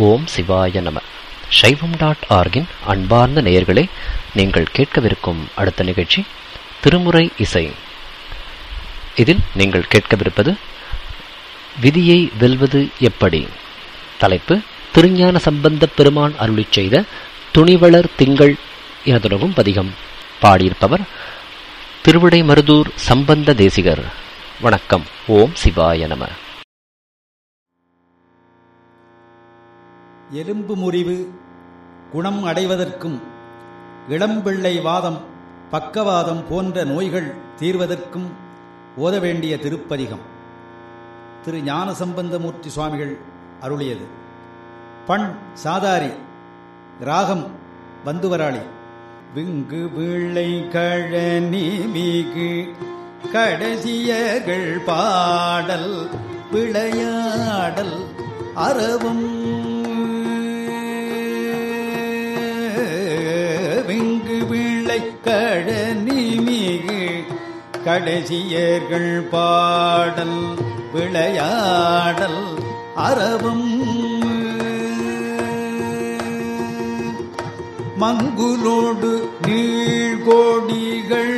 ஓம் சிவாய நம சைவம் டாட் ஆர்கின் அன்பார்ந்த நேயர்களே நீங்கள் கேட்கவிருக்கும் அடுத்த நிகழ்ச்சி திருமுறை இசை இதில் நீங்கள் கேட்கவிருப்பது விதியை வெல்வது எப்படி தலைப்பு திருஞான சம்பந்தப் பெருமான் அருளிச் செய்த துணிவளர் திங்கள் என தொடங்கும் பதிகம் பாடியிருப்பவர் திருவிடை மருதூர் சம்பந்த தேசிகர் வணக்கம் ஓம் சிவாய நம எலும்பு முறிவு குணம் அடைவதற்கும் இளம்பிள்ளை வாதம் பக்கவாதம் போன்ற நோய்கள் தீர்வதற்கும் ஓத வேண்டிய திருப்பதிகம் திரு ஞானசம்பந்தமூர்த்தி சுவாமிகள் அருளியது பண் சாதாரி ராகம் வந்துவராளி விங்கு பிள்ளை கழனி மிகு கடைசியர்கள் பாடல் விளையாடல் அறவும் விங்கு பிள்ளை கழனி மிகு கடைசியர்கள் பாடல் விளையாடல் அறவும் மங்குலோடு நீழ்கோடிகள்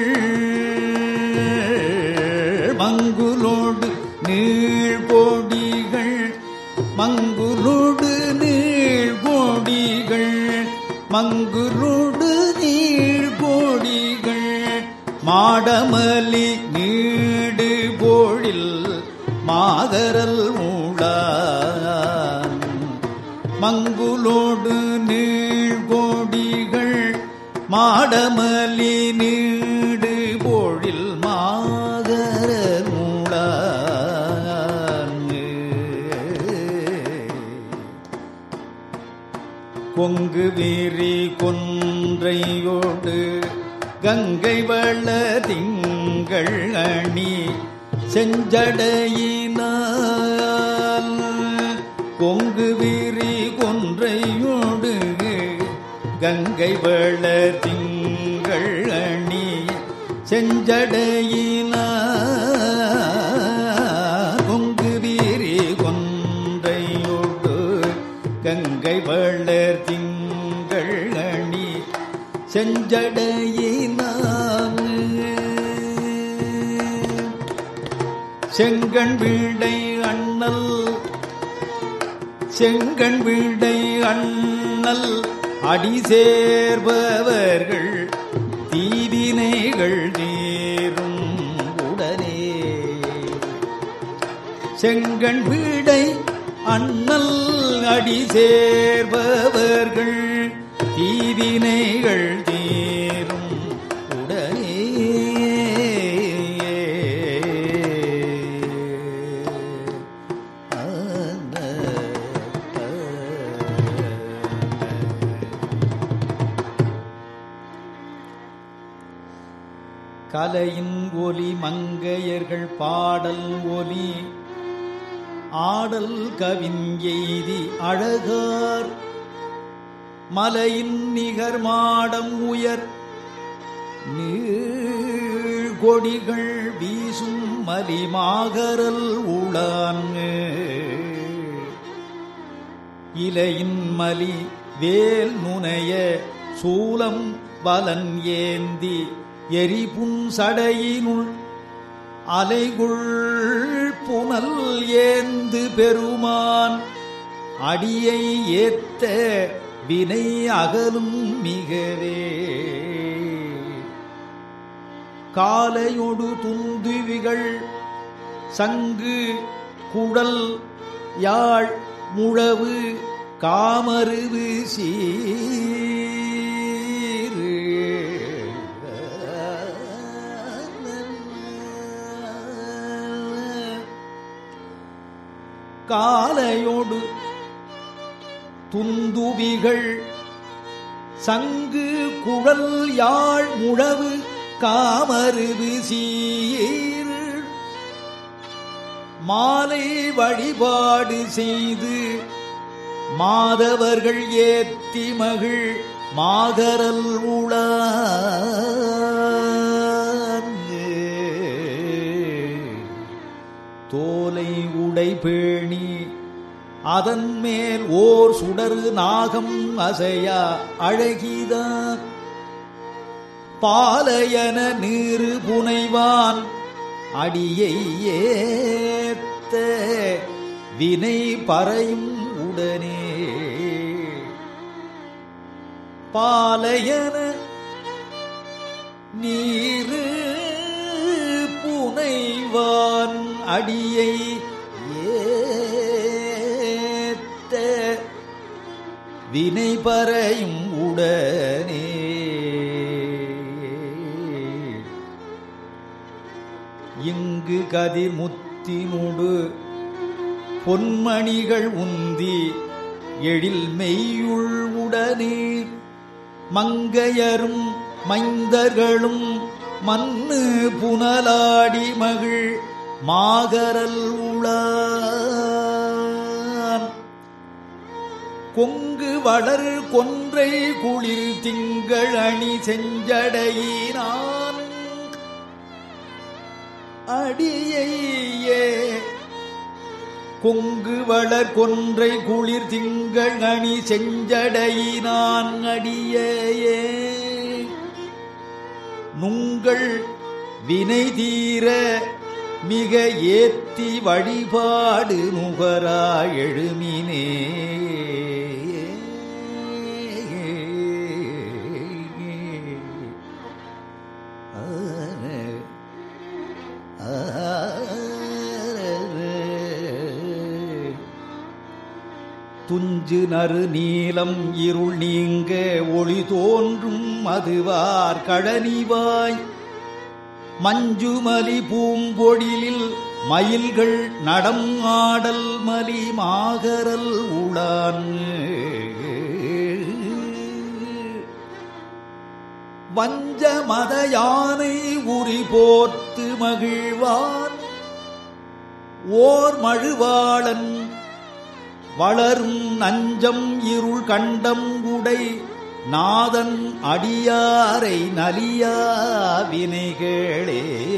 மங்குலோடு நீழ்கோடிகள் மங்குலோடு நீழ்கோடிகள் மங்குலோடு நீழ்கோடிகள் மாடமலி நீடு போழில் மாதரல் ஊடான் மங்குலோடு நீழ்கோடிகள் மாடமலி நீடு போழில் மாதர மூடான் கொங்கு வீரி கொன்றையோடு கங்கை வள திங்கள் அணி செஞ்சடையினால் கொங்கு வீரி கொன்றையோடு கங்கை வள திங்கள் அணி செஞ்சடையினால் கொங்கு வீரி கொன்றையோடு கங்கை வளர் திங்கள் அணி செஞ்சடையினான் செங்கண் வீடை அண்ணல் செங்கண் வீடை அண்ணல் அடி சேர்பவர்கள் தீவினைகள் தீரும் உடனே செங்கண் வீடை அண்ணல் அடி சேர்பவர்கள் தீவினைகள் தீரும் உடனே கலையின் ஒலி மங்கையர்கள் பாடல் ஒலி ஆடல் கவின் எய்தி அழகார் மலையின் நிகர் மாடம் உயர் நீழ்கொடிகள் வீசும் மலிமாகரல் உளான் இலையின் மலி வேல் நுனைய சூலம் பலன் ஏந்தி எரிபுன் சடையினுள் அலைகுள் புனல் ஏந்து பெருமான் அடியை ஏத்த வினை அகலும் மிகவே காலையொடு துந்துவிகள் சங்கு குடல் யாழ் முழவு காமருவு சீரு காலையோடு துந்துவிகள் சங்கு குழல் யாழ் முழவு காமருவு சீர் மாலை வழிபாடு செய்து மாதவர்கள் ஏத்தி மகிழ் மாகரல் உளான் தோலை உடை பேணி அதன் மேல் ஓர் சுடரு நாகம் அசையா அழகிதான் பாலையன நீரு புனைவான் அடியை ஏத்த வினை பறையும் உடனே பாலையன நீரு புனைவான் அடியை ஏத்த வினை பறையும் உடனே இங்கு கதிர் முத்தினுடு பொன்மணிகள் உந்தி எழில் மெய்யுள் உடனே மங்கையரும் மைந்தர்களும் மண்ணு புனலாடி மகிழ் மாகரல் உளான் கொங்கு வளர் கொன்றை குளிர் திங்கள் அணி செஞ்சடையினான் அடியையே கொங்கு வளர் கொன்றை குளிர் திங்கள் அணி செஞ்சடையினான் அடியையே நுங்கள் வினை தீர மிக ஏத்தி வழிபாடு நுகரா எழுமினே துஞ்சு நறு நீலம் இருள் நீங்க ஒளி தோன்றும் அதுவார் கழனிவாய் மஞ்சுமலி பூம்பொழிலில் மயில்கள் நடம் ஆடல் மலி மாகரல் உளான் வஞ்ச மத யானை உரி போர்த்து மகிழ்வான் ஓர் மழுவாளன் வளரும் நஞ்சம் இருள் கண்டம் உடை நாதன் அடியாரை நலியா வினைகளே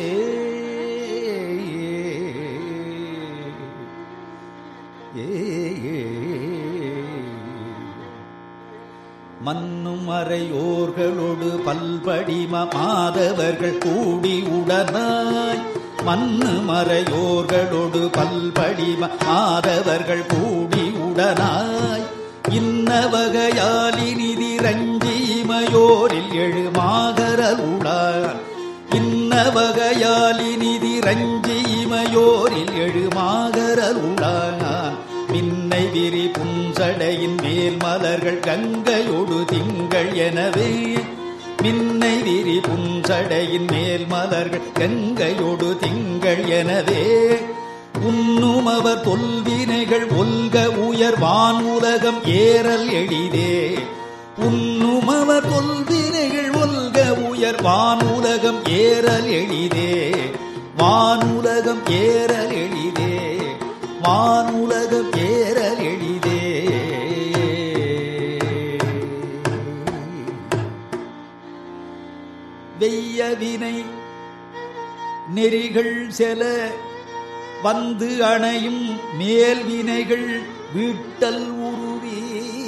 மன்னும் அறையோர்களோடு பல்படிம மாதவர்கள் கூடி உடனாய் மண்ணு மறையோர்களோடு பல்படிம மாதவர்கள் கூடி உடனாய் இன்ன வகையாலி நிதி ரஞ்சிமயோரில் எழுமாகரல் உடான் இன்ன வகையாலி நிதி ரஞ்சிமயோரில் எழுமாகரல் உடான் மின்னை விரி புன்சடையின் மேல் மலர்கள் கங்கையொடு திங்கள் எனவே மின்னை விரி புன்சடையின் மேல் மலர்கள் கங்கையொடு திங்கள் எனவே உண்ணும் அவர் தொல்வினைகள் ஒல்க உயர் வான் உலகம் ஏறல் எளிதே உண்ணும் அவர் தொல்வினைகள் ஒல்க உயர் வான் உலகம் ஏறல் எளிதே வானுலகம் ஏறல் எளிதே வானுலகம் ஏறல் எளிதே வெய்ய வினை நெறிகள் செல வந்து அணையும் மேல் வினைகள் வீட்டல் உருவி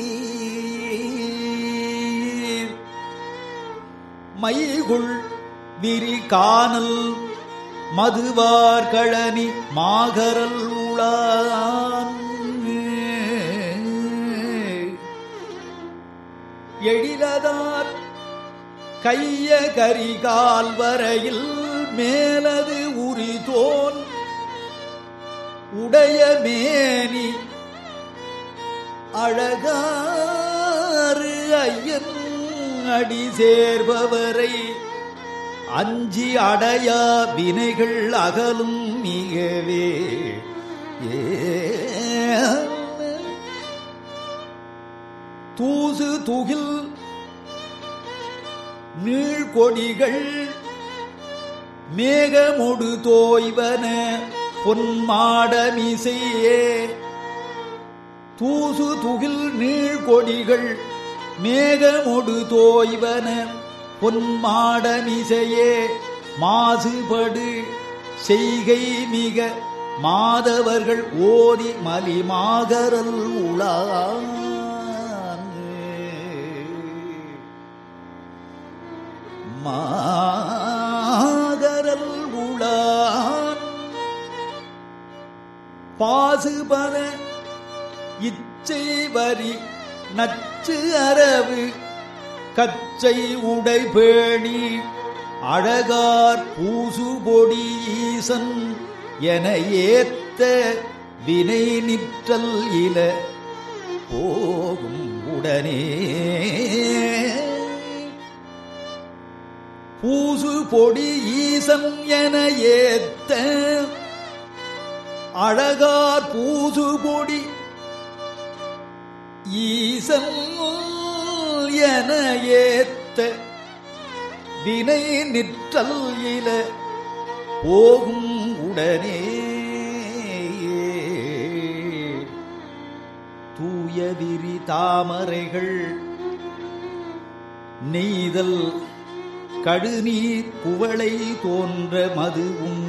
மைகுள் விரி காணல் மதுவார் கழனி மாகரல் உளான் எழிலதார் கைய கரிகால் வரையில் மேலது உரிதோன் உடைய மேனி அழகாறு ஐயன் அடி சேர்பவரை அஞ்சி அடையா வினைகள் அகலும் மிகவே ஏ தூசு துகில் நீழ்கொடிகள் மேகமொடு தோய்வன பொன்மாடமிசையே தூசு துகில் நீழ்கொடிகள் மேகமொடு தோய்வன பொன்மாடமிசையே மாசுபடு செய்கை மிக மாதவர்கள் ஓதி மலிமாகரல் உளான் மாகரல் உளான் பாசுபத இச்சை வரி நச்சு அரவு கச்சை உடை பேணி அழகார் பூசுபொடி ஈசன் என ஏத்த வினை நிற்றல் இல போகும் உடனே பூசு பொடி ஈசன் என ஏத்த அழகார் பூசு பொடி ஈசன் என ஏத்த வினை நிற்றல் இல போகும் உடனே தூய விரி தாமரைகள் நெய்தல் கடுநீர் குவளை தோன்ற மதுவும்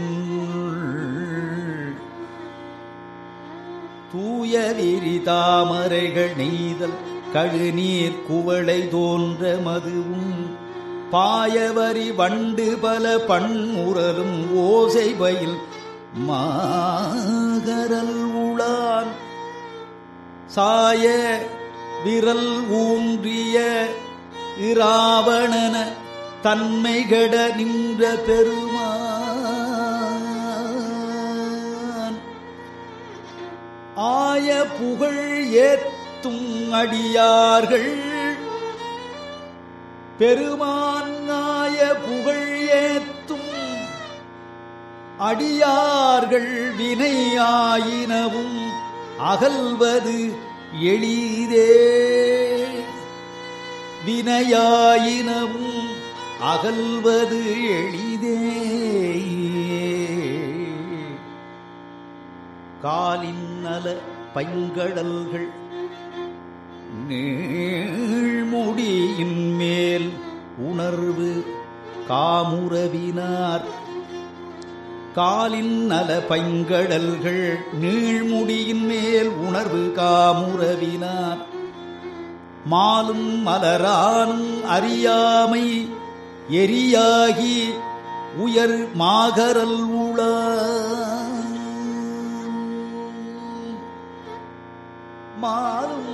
தூய விரி தாமரைகள் நெய்தல் கழுநீர் குவளை தோன்ற மதுவும் பாயவரி வண்டு பல பண்முரலும் ஓசை பயில் மாகரல் உளான் சாய விரல் ஊன்றிய இராவணன தன்மைகட நின்ற பெருமான் ஆய புகழ் ஏத்தும் அடியார்கள் பெருமான் ஆய புகழ் ஏத்தும் அடியார்கள் வினையாயினவும் அகல்வது எளிதே வினையாயினவும் அகல்வது எளிதே காலின் நல பைங்கடல்கள் நீழ்முடியின் மேல் உணர்வு காமுறவினார் காலின் நல பைங்கடல்கள் நீழ்முடியின் மேல் உணர்வு காமுறவினார் மாலும் மலரான் அறியாமை எரியாகி உயர் மாகரல் உள மாலும்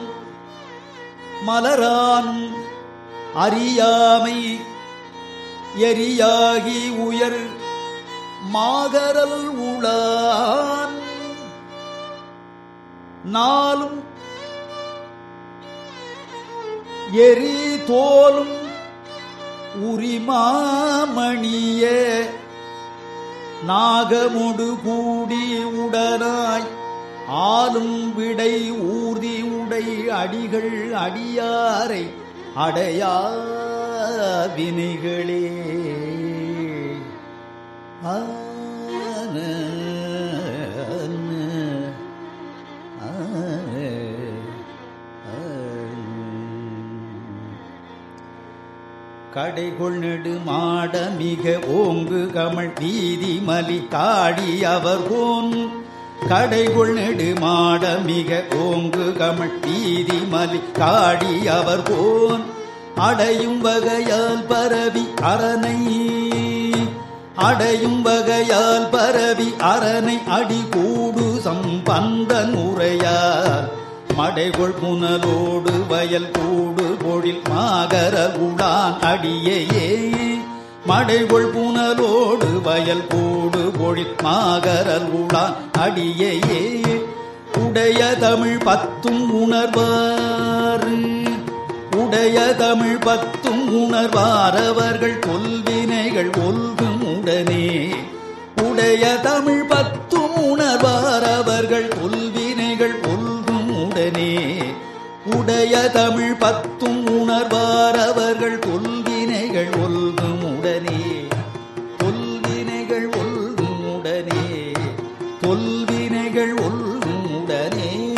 மலரான் அறியாமை எரியாகி உயர் மாகரல் உளான் நாளும் எரி தோலும் உரிமாமணிய நாகமுடு கூடி உடனாய் ஆளும் விடை ஊர்தி உடை அடிகள் அடியாரை அடையா வினைகளே ஆன கடைகொள் நெடு மாட மிக ஓங்கு கமழ் வீதி மலி காடி அவர் போன் கடைகொள் நெடு மாட மிக ஓங்கு கமழ் வீதி மலி காடி அவர் போன் அடையும் வகையால் பரவி அரணை அடையும் வகையால் பரவி அரணை அடி கூடு சம்பந்தன் உரையார் மடைகொள் புனலோடு வயல் கூடு பொழில் மாகர உடான் அடியையே மடைகொள் புனலோடு வயல் கூடு பொழில் மாகரல் உடான் அடியையே உடைய தமிழ் பத்தும் உணர்வார் உடைய தமிழ் பத்தும் உணர்வார் அவர்கள் கொல்வினைகள் ஒல்கும் உடனே உடைய தமிழ் பத்தும் உணர்வார் அவர்கள் கொல்வினைகள் ஒல்கும் உடனே உடைய தமிழ் பத்தும் உணர்வார் அவர்கள் கொல்வினைகள் ஒல்கும் உடனே தொல்வினைகள் ஒல்கும் உடனே தொல்வினைகள் ஒல்கும் உடனே